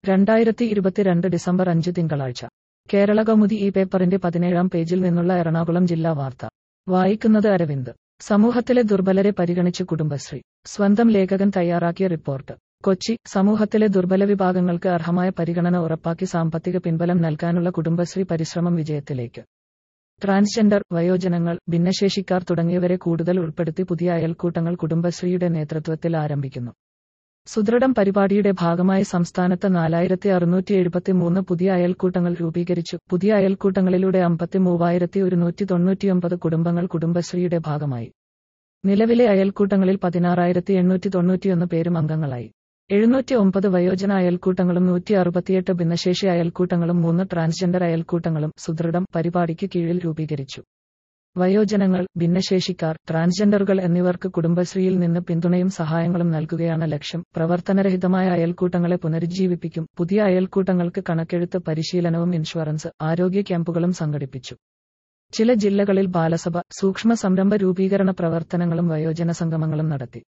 രണ്ടായിരത്തി ഇരുപത്തിരണ്ട് ഡിസംബർ അഞ്ച് തിങ്കളാഴ്ച കേരള കൗമുദി ഈ പേപ്പറിന്റെ പതിനേഴാം പേജിൽ നിന്നുള്ള എറണാകുളം ജില്ലാ വാർത്ത വായിക്കുന്നത് അരവിന്ദ് സമൂഹത്തിലെ ദുർബലരെ പരിഗണിച്ച് കുടുംബശ്രീ സ്വന്തം ലേഖകൻ തയ്യാറാക്കിയ റിപ്പോർട്ട് കൊച്ചി സമൂഹത്തിലെ ദുർബല വിഭാഗങ്ങൾക്ക് അർഹമായ പരിഗണന ഉറപ്പാക്കി സാമ്പത്തിക പിൻബലം നൽകാനുള്ള കുടുംബശ്രീ പരിശ്രമം വിജയത്തിലേക്ക് ട്രാൻസ്ജെൻഡർ വയോജനങ്ങൾ ഭിന്നശേഷിക്കാർ തുടങ്ങിയവരെ കൂടുതൽ ഉൾപ്പെടുത്തി പുതിയ അയൽക്കൂട്ടങ്ങൾ കുടുംബശ്രീയുടെ നേതൃത്വത്തിൽ ആരംഭിക്കുന്നു സുദൃഢം പരിപാടിയുടെ ഭാഗമായി സംസ്ഥാനത്ത് നാലായിരത്തി അറുന്നൂറ്റി എഴുപത്തി മൂന്ന് പുതിയ അയൽക്കൂട്ടങ്ങൾ രൂപീകരിച്ചു പുതിയ അയൽക്കൂട്ടങ്ങളിലൂടെ അമ്പത്തി മൂവായിരത്തി ഒരുന്നൂറ്റി തൊണ്ണൂറ്റിയൊമ്പത് കുടുംബങ്ങൾ കുടുംബശ്രീയുടെ ഭാഗമായി നിലവിലെ അയൽക്കൂട്ടങ്ങളിൽ പതിനാറായിരത്തി എണ്ണൂറ്റി തൊണ്ണൂറ്റിയൊന്ന് പേരും അംഗങ്ങളായി എഴുന്നൂറ്റി ഒമ്പത് വയോജന അയൽക്കൂട്ടങ്ങളും നൂറ്റി അറുപത്തിയെട്ട് ഭിന്നശേഷി അയൽക്കൂട്ടങ്ങളും മൂന്ന് ട്രാൻസ്ജെൻഡർ അയൽക്കൂട്ടങ്ങളും സുദൃഢം പരിപാടിക്ക് കീഴിൽ രൂപീകരിച്ചു വയോജനങ്ങൾ ഭിന്നശേഷിക്കാർ ട്രാൻസ്ജെൻഡറുകൾ എന്നിവർക്ക് കുടുംബശ്രീയിൽ നിന്ന് പിന്തുണയും സഹായങ്ങളും നൽകുകയാണ് ലക്ഷ്യം പ്രവർത്തനരഹിതമായ അയൽക്കൂട്ടങ്ങളെ പുനരുജ്ജീവിപ്പിക്കും പുതിയ അയൽക്കൂട്ടങ്ങൾക്ക് കണക്കെഴുത്ത് പരിശീലനവും ഇൻഷുറൻസ് ആരോഗ്യ ക്യാമ്പുകളും സംഘടിപ്പിച്ചു ചില ജില്ലകളിൽ ബാലസഭ സൂക്ഷ്മ സംരംഭ രൂപീകരണ പ്രവർത്തനങ്ങളും വയോജന സംഗമങ്ങളും നടത്തി